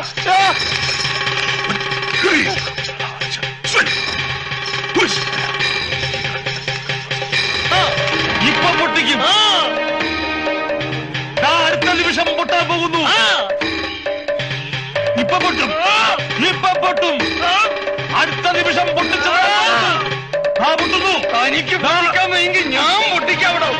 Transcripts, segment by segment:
ഇപ്പൊ പൊട്ടിക്കും ദാ അടുത്ത നിമിഷം പൊട്ടാൻ പോകുന്നു ഇപ്പൊ പൊട്ടും ഇപ്പൊ പൊട്ടും അടുത്ത നിമിഷം പൊട്ടിച്ചു ആ പൊട്ടുന്നു എനിക്ക് പൊട്ടിക്കാമെങ്കിൽ ഞാൻ പൊട്ടിക്കാവിടോ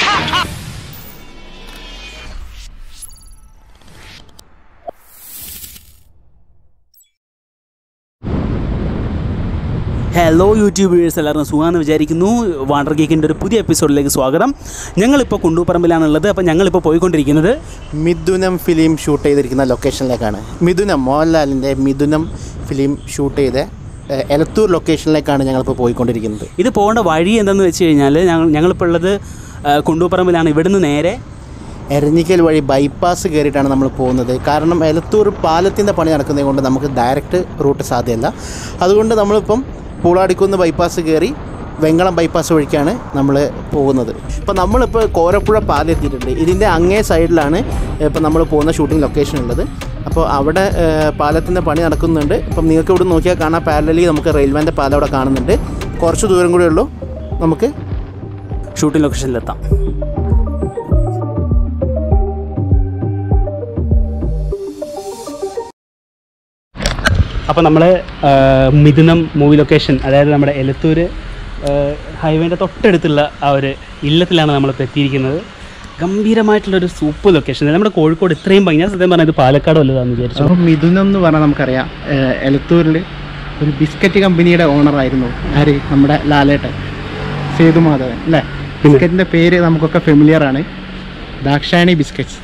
ഹലോ യൂട്യൂബേഴ്സ് എല്ലാവർക്കും സുഖമാണെന്ന് വിചാരിക്കുന്നു വാണ്ടർ കേക്കിൻ്റെ ഒരു പുതിയ എപ്പിസോഡിലേക്ക് സ്വാഗതം ഞങ്ങളിപ്പോൾ കുണ്ടൂപ്പറമ്പിലാണുള്ളത് അപ്പോൾ ഞങ്ങളിപ്പോൾ പോയിക്കൊണ്ടിരിക്കുന്നത് മിഥുനം ഫിലിം ഷൂട്ട് ചെയ്തിരിക്കുന്ന ലൊക്കേഷനിലേക്കാണ് മിഥുനം മോഹൻലാലിൻ്റെ മിഥുനം ഫിലിം ഷൂട്ട് ചെയ്ത ഏഹ്, എലത്തൂർ ലൊക്കേഷനിലേക്കാണ് ഞങ്ങളിപ്പോൾ പോയിക്കൊണ്ടിരിക്കുന്നത് ഇത് പോകേണ്ട വഴി എന്തെന്ന് വെച്ച് കഴിഞ്ഞാൽ ഞങ്ങൾ ഞങ്ങളിപ്പോൾ ഉള്ളത് ആ, കുണ്ടൂപ്പറമ്പിലാണ് ഇവിടുന്ന് നേരെ എരഞ്ഞിക്കൽ വഴി ബൈപ്പാസ് കയറിയിട്ടാണ് നമ്മൾ പോകുന്നത് കാരണം എലത്തൂർ പാലത്തിൻ്റെ പണി നടക്കുന്നത് കൊണ്ട് നമുക്ക് ഡയറക്റ്റ് റൂട്ട് സാധ്യമല്ല അതുകൊണ്ട് നമ്മളിപ്പം പൂളാടിക്കുന്ന് ബൈപ്പാസ് കയറി വെങ്കളം ബൈപ്പാസ് വഴിക്കാണ് നമ്മൾ പോകുന്നത് ഇപ്പോൾ നമ്മളിപ്പോൾ കോരപ്പുഴ പാലം എത്തിയിട്ടുണ്ട് ഇതിൻ്റെ അങ്ങേ സൈഡിലാണ് ഇപ്പോൾ നമ്മൾ പോകുന്ന ഷൂട്ടിംഗ് ലൊക്കേഷൻ ഉള്ളത് അപ്പോൾ അവിടെ പാലത്തിൻ്റെ പണി നടക്കുന്നുണ്ട് ഇപ്പം നിങ്ങൾക്ക് ഇവിടെ നോക്കിയാൽ കാണാം പാരലലി നമുക്ക് റെയിൽവേൻ്റെ പാലം അവിടെ കാണുന്നുണ്ട് കുറച്ച് ദൂരം കൂടെ ഉള്ളൂ നമുക്ക് ഷൂട്ടിംഗ് ലൊക്കേഷനിലെത്താം അപ്പോൾ നമ്മൾ മിഥുനം മൂവി ലൊക്കേഷൻ അതായത് നമ്മുടെ എലത്തൂർ ഹൈവേൻ്റെ തൊട്ടടുത്തുള്ള ആ ഒരു ഇല്ലത്തിലാണ് നമ്മളിപ്പോൾ എത്തിയിരിക്കുന്നത് ഗംഭീരമായിട്ടുള്ളൊരു സൂപ്പർ ലൊക്കേഷൻ നമ്മുടെ കോഴിക്കോട് ഇത്രയും ഭംഗി ഞാൻ സത്യം പറഞ്ഞാൽ ഇത് പാലക്കാട് വല്ലതാണെന്ന് വിചാരിച്ചു അപ്പോൾ മിഥുനം എന്ന് പറഞ്ഞാൽ നമുക്കറിയാം ഏഹ് എലത്തൂരിൽ ഒരു ബിസ്ക്കറ്റ് കമ്പനിയുടെ ഓണറായിരുന്നു ആര് നമ്മുടെ ലാലേട്ടൻ സേതുമാധവൻ അല്ലേ ബിസ്ക്കറ്റിൻ്റെ പേര് നമുക്കൊക്കെ ഫെമിലിയർ ആണ് ദാക്ഷായണി ബിസ്ക്കറ്റ്സ്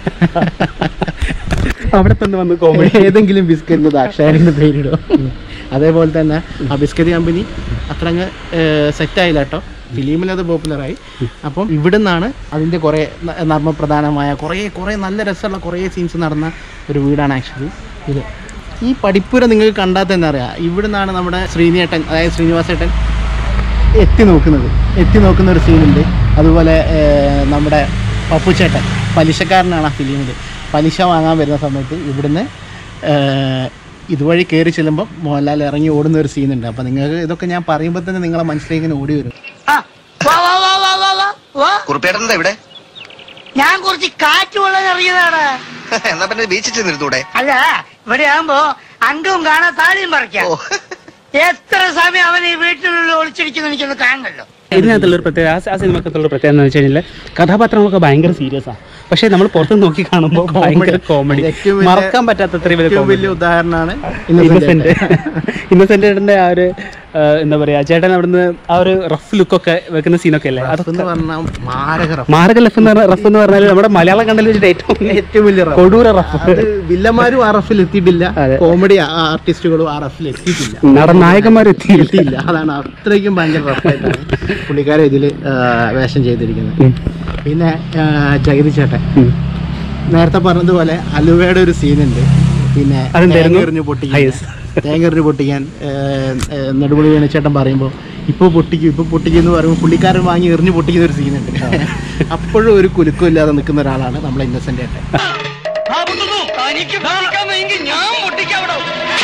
അവിടെ തന്നെ വന്ന് കോമഡി ഏതെങ്കിലും ബിസ്ക്കറ്റിന് ദാക്ഷായണിൻ്റെ പേരിടും അതേപോലെ തന്നെ ആ ബിസ്ക്കറ്റ് കമ്പനി അത്ര അങ്ങ് സെറ്റായില്ല കേട്ടോ ഫിലിമിൽ അത് പോപ്പുലറായി അപ്പം ഇവിടെ നിന്നാണ് അതിൻ്റെ കുറേ ന- നർമ്മപ്രധാനമായ കുറേ കുറേ നല്ല രസമുള്ള കുറേ സീൻസ് നടന്ന ഒരു വീടാണ് ആക്ച്വലി ഇത് ഈ പഠിപ്പുര നിങ്ങൾക്ക് കണ്ടാൽ തന്നെ അറിയാം ഇവിടെ നിന്നാണ് നമ്മുടെ ശ്രീനിയേട്ടൻ അതായത് ശ്രീനിവാസേട്ടൻ എത്തി നോക്കുന്നത് എത്തി നോക്കുന്ന ഒരു സീനുണ്ട് അതുപോലെ ഏർ, നമ്മുടെ പപ്പുച്ചേട്ടൻ പലിശക്കാരനാണ് ആ ഫിലിമിൽ പലിശ വാങ്ങാൻ വരുന്ന സമയത്ത് ഇവിടുന്ന് ഏർ, ഇതുവഴി കയറി ചെല്ലുമ്പോൾ മോഹൻലാൽ ഇറങ്ങി ഓടുന്ന ഒരു സീനുണ്ട് അപ്പോൾ നിങ്ങൾക്ക് ഇതൊക്കെ ഞാൻ പറയുമ്പോൾ തന്നെ നിങ്ങളെ മനസ്സിലേക്ക് ഇങ്ങനെ ഓടി വരും വാ വാ വാ വാ വാ വാ വാ കുറുപ്പേട്ടൻ്റെ ഇവിടെ ഞാൻ കുറച്ച് കാറ്റ് കൊള്ളാൻ ഇറങ്ങിയതാണ് എന്നാ പിന്നെ ബീച്ചിൽ ചെന്നിരുന്നൂടെ അല്ല ഇവിടെ ആകുമ്പോ അംഗവും കാണാൻ താടിയും പറിക്കാം ഓ എത്ര സമയം അവൻ ഈ വീട്ടിനുള്ളിൽ ഒളിച്ചിരിക്കുന്ന എനിക്കൊന്ന് കാണണല്ലോ ഇതിനകത്തുള്ളൊരു പ്രത്യേകത ആ ആ സിനിമക്കത്തുള്ള പ്രത്യേകത എന്ന് വെച്ച് കഴിഞ്ഞാൽ കഥാപാത്രങ്ങളൊക്കെ ഭയങ്കര സീരിയസ് ആണ് പക്ഷേ നമ്മൾ പുറത്ത് നോക്കി കാണുമ്പോൾ ഭയങ്കര കോമഡി ഏറ്റവും വലിയ- മറക്കാൻ പറ്റാത്ത അത്രയും വലിയ ഏറ്റവും comedy. വലിയ ഉദാഹരണമാണ് ഇന്നസെന്റ് ഇന്നസെന്റ് ചേട്ടന്റെ ആ ഒരു ആ, എന്താ പറയാ ചേട്ടൻ അവിടുന്ന് ആ ഒരു റഫ് ലുക്കൊക്കെ വെക്കുന്ന സീനൊക്കെ അല്ലേ അതൊക്കെ എന്ന് പറഞ്ഞാൽ മാരക റഫ് മാരക ലഫ് എന്ന് പറഞ്ഞ റഫ് എന്ന് പറഞ്ഞാൽ നമ്മുടെ മലയാളം കണ്ടതിൽ വെച്ചിട്ട് ഏറ്റവും ഏറ്റവും വലിയ റഫ് കൊടൂര റഫ് അത് വില്ലന്മാരും ആ റഫിൽ എത്തിയിട്ടില്ല അതെ. കോമഡി ആർട്ടിസ്റ്റുകളും ആ റഫിൽ എത്തിയിട്ടില്ല നടനായകന്മാർ എത്തിയില്ല എത്തിയില്ല അതാണ് അത്രയ്ക്കും ഭയങ്കര റഫായിട്ടാണ് പുള്ളിക്കാരൻ ഇതിൽ വേഷം ചെയ്തിരിക്കുന്നത് പിന്നെ ആ, ജഗതി ചേട്ടൻ ഉം. നേരത്തെ പറഞ്ഞതുപോലെ അലുവയുടെ ഒരു സീനുണ്ട് പിന്നെ അതെന്തായിരുന്നു? തേങ്ങ എറിഞ്ഞ് Ah, പൊട്ടിക്കാൻ yes. തേങ്ങ എറിഞ്ഞ് പൊട്ടിക്കാൻ ഏ, ഏ, നെടുമുടി വേണുചേട്ടൻ പറയുമ്പോൾ ഇപ്പോൾ പൊട്ടിക്കും ഇപ്പോൾ പൊട്ടിക്കും എന്ന് പറയുമ്പോൾ പുള്ളിക്കാരൻ വാങ്ങി എറിഞ്ഞ് പൊട്ടിക്കുന്ന ഒരു സീനുണ്ട് അപ്പോഴും ഒരു കുലുക്കം ഇല്ലാതെ നിൽക്കുന്ന ഒരാളാണ് നമ്മളെ ഇന്നസെൻ്റ് ഏട്ടൻ ആ പൊട്ടുന്നു എനിക്ക് പൊട്ടിക്കാമെങ്കിൽ ഞാൻ പൊട്ടിക്കാവിടോ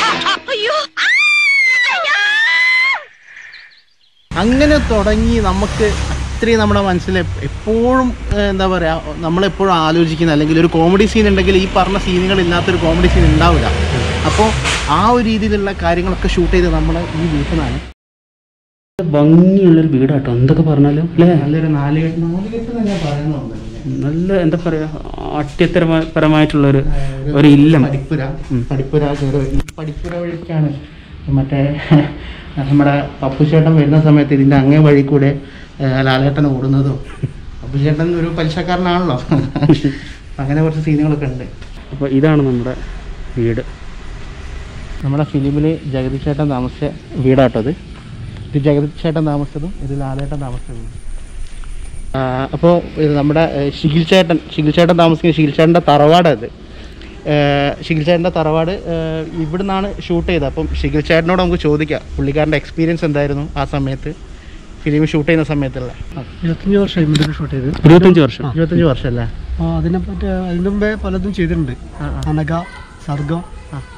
അങ്ങനെ തുടങ്ങി നമുക്ക് അത്രയും നമ്മുടെ മനസ്സിൽ എപ്പ- എപ്പോഴും ഏഹ്, എന്താ പറയുക നമ്മളെപ്പോഴും ആലോചിക്കുന്ന അല്ലെങ്കിൽ ഒരു കോമഡി സീൻ ഉണ്ടെങ്കിൽ ഈ പറഞ്ഞ സീനുകൾ ഇല്ലാത്തൊരു കോമഡി സീൻ ഉണ്ടാവില്ല അപ്പോൾ ആ ഒരു രീതിയിലുള്ള കാര്യങ്ങളൊക്കെ ഷൂട്ട് ചെയ്ത് നമ്മൾ ഈ വീട്ടിലാണ് ഭംഗിയുള്ളൊരു വീടാട്ടോ എന്തൊക്കെ പറഞ്ഞാലും അല്ലേ നല്ലൊരു നാലുകെട്ട് നാലുകെട്ട് തന്നെ പറയുന്നുണ്ട് നല്ല എന്താ പറയാ അട്യത്തരപരമായിട്ടുള്ള ഒരു ഒരു ഇല്ലം പഠിപ്പുര പഠിപ്പുര കയറി ഈ പഠിപ്പുര വഴിക്കാണ് മറ്റേ നമ്മുടെ പപ്പുചേട്ടൻ വരുന്ന സമയത്ത് ഇതിൻ്റെ അങ്ങേ വഴി കൂടെ ഏഹ്, ലാലേട്ടൻ ഓടുന്നതും പപ്പുചേട്ടൻ ഒരു പലിശക്കാരനാണല്ലോ അങ്ങനെ കുറച്ച് സീനുകളൊക്കെ ഉണ്ട് അപ്പോൾ ഇതാണ് നമ്മുടെ വീട് നമ്മുടെ ഫിലിമിൽ ജഗതി ചേട്ടൻ താമസിച്ച വീടാട്ടോ ഇത് ഇത് ജഗതി ചേട്ടൻ താമസിച്ചതും ഇത് ലാലേട്ടൻ താമസിച്ചതും അപ്പോൾ ഇത് നമ്മുടെ ഏഹ്, ഷിഗിൽ ചേട്ടൻ ഷിഗിൽ ചേട്ടൻ താമസിക്കുന്ന ഷിഗിൽ ചേട്ടൻ്റെ തറവാട് അത് ഷിഗിൽ ചേട്ടൻ്റെ തറവാട് ഏഹ്, ഇവിടുന്നാണ് ഷൂട്ട് ചെയ്തത് അപ്പം ഷിഗിൽ ചേട്ടനോട് നമുക്ക് ചോദിക്കാം പുള്ളിക്കാരൻ്റെ എക്സ്പീരിയൻസ് എന്തായിരുന്നു ആ സമയത്ത് ഫിലിം ഷൂട്ട് ചെയ്യുന്ന സമയത്തുള്ള ഇരുപത്തഞ്ച് വർഷം ഇതിൽ ഷൂട്ട് ചെയ്ത് ഇരുപത്തഞ്ച് വർഷം ഇരുപത്തഞ്ച് വർഷമല്ലേ ആ അതിനെ പറ്റി അതിന് മുമ്പേ പലതും ചെയ്തിട്ടുണ്ട് ആ, ആ. അനഘ സർഗം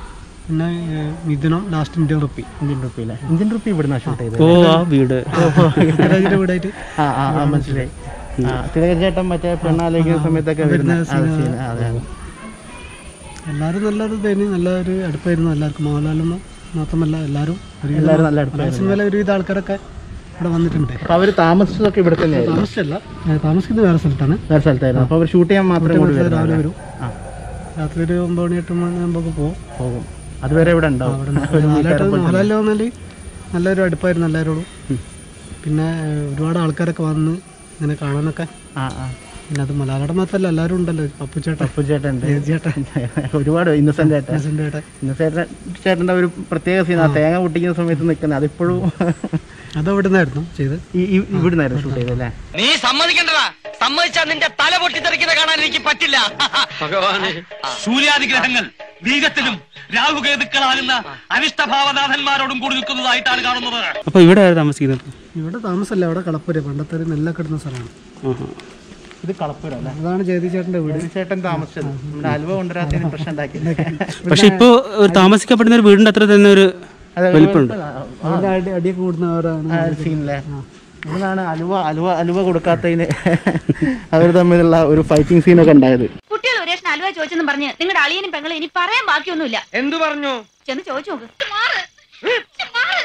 പിന്നെ ഏഹ്, Mithunam last Indian rupee Indian rupee അല്ലേ ഇന്ത്യൻ റുപ്പി ഇവിടുന്ന് ഷൂട്ട് ചെയ്തത് ഓ ആ വീട് പൃഥ്വിരാജിന്റെ വീടായിട്ട് ആ ആ ആ മനസ്സിലായി ആ തിലകചേട്ടൻ മറ്റേ പെണ്ണാലോചിക്കുന്ന സമയത്തൊക്കെ വരുന്ന വരുന്ന ആ, scene. scene. ആ, അതെ അതെ. എല്ലാവരും നല്ലൊരു ഇതായിരുന്നു നല്ലൊരു അടുപ്പായിരുന്നു എല്ലാവർക്കും മോഹൻലാലും മാത്രമല്ല എല്ലാവരും ഒരു എല്ലാവരും നല്ല അടുപ്പായിരുന്നു. സിനിമയിലെ ഒരുവിധ ആൾക്കാരൊക്കെ ഇവിടെ വന്നിട്ടുണ്ട് അപ്പൊ അവര് താമസിച്ചതൊക്കെ ഇവിടെ തന്നെയായിരുന്നു താമസിച്ചല്ല ഏഹ്, താമസിക്കുന്നത് വേറെ സ്ഥലത്താണ് വേറെ സ്ഥലത്തായിരുന്നു അപ്പൊ അവർ ഷൂട്ട് ചെയ്യാൻ മാത്രം കൂടി രാവിലെ വരുന്നത് വരും ആ രാത്രി ഒരു ഒമ്പത് മണി എട്ട് മണി ആകുമ്പോൾ പോകും പോകും അതുവരെ ഇവിടെ ഉണ്ടാവും അവിടെ നാലായിട്ട് മോഹൻലാലിൽ വന്നാൽ നല്ലൊരു അടുപ്പായിരുന്നു എല്ലാവരോടും പിന്നെ ഏഹ്, ഒരുപാട് ആൾക്കാരൊക്കെ വന്ന് ഇങ്ങനെ കാണാനൊക്കെ ആ ആ പിന്നെ അത് മലയാളം മാത്രമല്ല എല്ലാവരും ഉണ്ടല്ലോ പപ്പുച്ചേട്ടൻ പപ്പു ചേട്ടൻ ചേട്ടൻ ഒരുപാട് ഇന്നസെന്റ് ചേട്ടൻ പ്രസിഡന്റ് ചേട്ടൻ ഇന്നസെന്റ് ചേട്ടന്റെ ഒരു പ്രത്യേക സീൻ ആ തേങ്ങ പൊട്ടിക്കുന്ന സമയത്ത് നിൽക്കുന്നത് അതിപ്പോഴും അത് അവിടെ നിന്നായിരുന്നു ചെയ്ത് ഈ ഈ- ഇവിടുന്നായിരുന്നു ഷൂട്ട് ചെയ്തല്ലേ നീ സമ്മതിക്കണ്ടടാ സമ്മതിച്ചാ നിന്റെ തല പൊട്ടിത്തെറിക്കുന്ന കാണാൻ എനിക്ക് പറ്റില്ല ഭഗവാനെ സൂര്യാതിഗ്രഹങ്ങൾ ബീജത്തിലും രാഹുകേതുക്കളാകുന്ന അനിഷ്ടഭാവനാഥന്മാരോടും കൂടി നിൽക്കുന്നതായിട്ടാണ് കാണുന്നത് അപ്പോൾ ഇവിടെ ആര് താമസിക്കുന്നത് ഇവിടെ താമസമല്ല അവിടെ കളപ്പുര പണ്ടത്തെ ഒരു നെല്ലൊക്കെ ഇടുന്ന സ്ഥലമാണ് ആഹാ. ഇത് കളപ്പുര അല്ലേ അതാണ് ജയതി ചേട്ടന്റെ വീട് ചേട്ടൻ താമസിച്ചത് നമ്മുടെ അലുവ കൊണ്ടുവരാത്തതിന് പ്രശ്നം ഉണ്ടാക്കി പക്ഷെ ഇപ്പോൾ ഒരു താമസിക്കപ്പെടുന്ന ഒരു വീടിൻ്റെ അത്ര തന്നെ ഒരു വലിപ്പമുണ്ട് അവിടെ അടി അടിയൊക്കെ കൂടുന്നവരാണ് സീനില്ലേ ഇവിടുന്നാണ് അലുവ അലുവ അലുവ കൊടുക്കാത്തതിന് അവർ തമ്മിലുള്ള ഒരു ഫൈറ്റിംഗ് സീനൊക്കെ ഉണ്ടായത് കുട്ടികൾ ഒരു ലക്ഷം അലുവ ചോദിച്ചെന്ന് പറഞ്ഞ് നിങ്ങളുടെ അളിയനും പെങ്ങളും ഇനി പറയാൻ ബാക്കിയൊന്നുമില്ല എന്തു പറഞ്ഞു ചെന്ന് ചോദിച്ചു നോക്ക് മാറ്. മാറ്.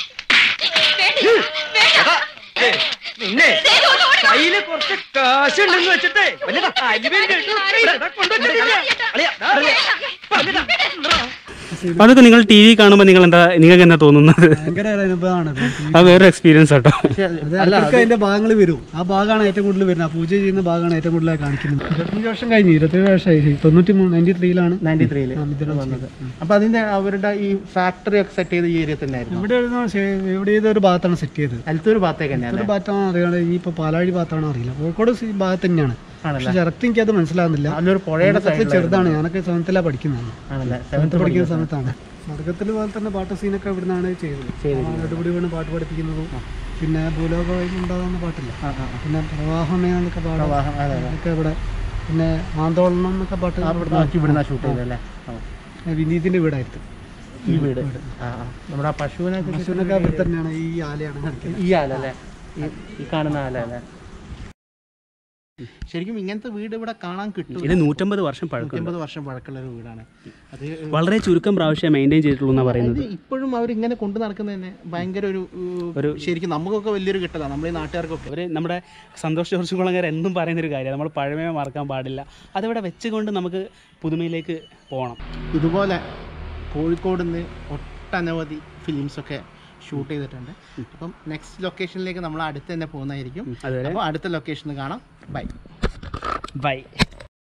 വേണ്ട. വേണ്ട. നിന്നെ കയ്യില് കുറച്ച് കാശുണ്ടെന്ന് വെച്ചിട്ടേ വല്ല അലുവയും ഇവിടെ കൊണ്ടുവച്ചിട്ടില്ല. അളിയാ, ദാ അറിയാ. പറഞ്ഞിട്ടാ. അതൊക്കെ നിങ്ങൾ ടി വി കാണുമ്പോൾ നിങ്ങൾ എന്താ നിങ്ങൾക്ക് എന്താ തോന്നുന്നത് ഭയങ്കര ഒരു അനുഭവമാണ് അത് വേറൊരു എക്സ്പീരിയൻസ് ആട്ടോ അത് ഇടയ്ക്കൊക്കെ അതിന്റെ ഭാഗങ്ങൾ വരും ആ ഭാഗമാണ് ഏറ്റവും കൂടുതൽ വരുന്നത് ആ പൂജ ചെയ്യുന്ന ഭാഗമാണ് ഏറ്റവും കൂടുതൽ കാണിക്കുന്നത് ഇരുപത്തഞ്ച് വർഷം കഴിഞ്ഞു ഇരുപത്തേഴ് വർഷമായി തൊണ്ണൂറ്റി മൂന്ന് നയൻറ്റി ത്രീയിലാണ് നയൻറ്റി ത്രീയില് വന്നത് അപ്പൊ അതിന്റെ അവരുടെ ഈ ഫാക്ടറി ഒക്കെ സെറ്റ് ചെയ്ത ഈ ഏരിയ തന്നെ ആയിരുന്നു ഇവിടെ ഒരു ശേ- ഇവിടെ ഏതൊരു ഭാഗത്താണ് സെറ്റ് ചെയ്തത് അലത്തൂർ ഭാഗത്തേക്ക് തന്നെയാണ് ഒരു ഭാഗത്താണോ അറിയാതെ ഇനിയിപ്പോൾ പാലാഴി ഭാഗത്താണോ അറിയില്ല കോഴിക്കോട് സി- ഭാഗത്ത് തന്നെയാണ് ആണല്ലേ പക്ഷെ ചെറുത്ത് എനിക്കത് മനസ്സിലാവുന്നില്ല നല്ലൊരു പുഴയുടെ അന്നത്തെ സൈഡിൽ ചെറുതാണ് ഞാനൊക്കെ സെവൻത്തിലാണ് പഠിക്കുന്നത് ആണല്ലേ സെവൻത്ത് പഠിക്കുന്ന സമയത്താണ് സ്വർഗത്തിൽ പോലെ തന്നെ പാട്ട് സീനൊക്കെ ഇവിടുന്നാണ് ചെയ്തത് അടിപൊളി വീണ് പാട്ട് പഠിപ്പിക്കുന്നതും പിന്നെ ഭൂലോക വൈബ് ഉണ്ടാകുന്ന പാട്ടില്ല പിന്നെ പ്രവാഹമേ എന്നൊക്കെ പാടാം പ്രവാഹം, അതെ, അതെ. അതൊക്കെ ഇവിടെ പിന്നെ ആന്തോളനം എന്നൊക്കെ പാട്ട് നോക്കി ഇവിടുന്ന ഷൂട്ട് ചെയ്തല്ലേ വിനീതിന്റെ വീടായിരുന്നു ഈ വീട് ആ ആ. നമ്മുടെ ആ പശുവിനെ പശുവിനൊക്കെ അവിടെ തന്നെയാണ് ഈ ആലയാണ് കാണിക്കുന്നത് ഈ ആലല്ലേ ഈ ഈ കാണുന്ന ആല അല്ലേ ശരിക്കും ഇങ്ങനത്തെ വീട് ഇവിടെ കാണാൻ കിട്ടും ഇത് നൂറ്റമ്പത് വർഷം പഴക്കം നൂറ്റമ്പത് വർഷം പഴക്കമുള്ള ഒരു വീടാണ് അത് വളരെ ചുരുക്കം പ്രാവശ്യം മെയിൻറ്റെയിൻ ചെയ്തിട്ടുള്ളൂ എന്നാണ് പറയുന്നത് അതായത് ഇപ്പോഴും അവർ ഇങ്ങനെ കൊണ്ടു നടക്കുന്നതന്നെ ഭയങ്കര ഒരു ഒരു ശരിക്കും നമുക്കൊക്കെ വലിയൊരു കിട്ടലാണ് നമ്മുടെ ഈ നാട്ടുകാർക്കൊക്കെ അവർ നമ്മുടെ സന്തോഷ് ജോർജ് കുളങ്ങര എന്നും പറയുന്നൊരു കാര്യമാണ് നമ്മൾ പഴമയെ മറക്കാൻ പാടില്ല അതിവിടെ വെച്ചുകൊണ്ട് നമുക്ക് പുതുമയിലേക്ക് പോകണം ഇതുപോലെ കോഴിക്കോട് നിന്ന് ഒട്ടനവധി ഫിലിംസൊക്കെ ഷൂട്ട് ചെയ്തിട്ടുണ്ട് അപ്പം നെക്സ്റ്റ് ലൊക്കേഷനിലേക്ക് നമ്മൾ അടുത്ത് തന്നെ പോകുന്നതായിരിക്കും അതുവരെ അപ്പോൾ അടുത്ത ലൊക്കേഷനിൽ കാണാം ബൈ ബൈ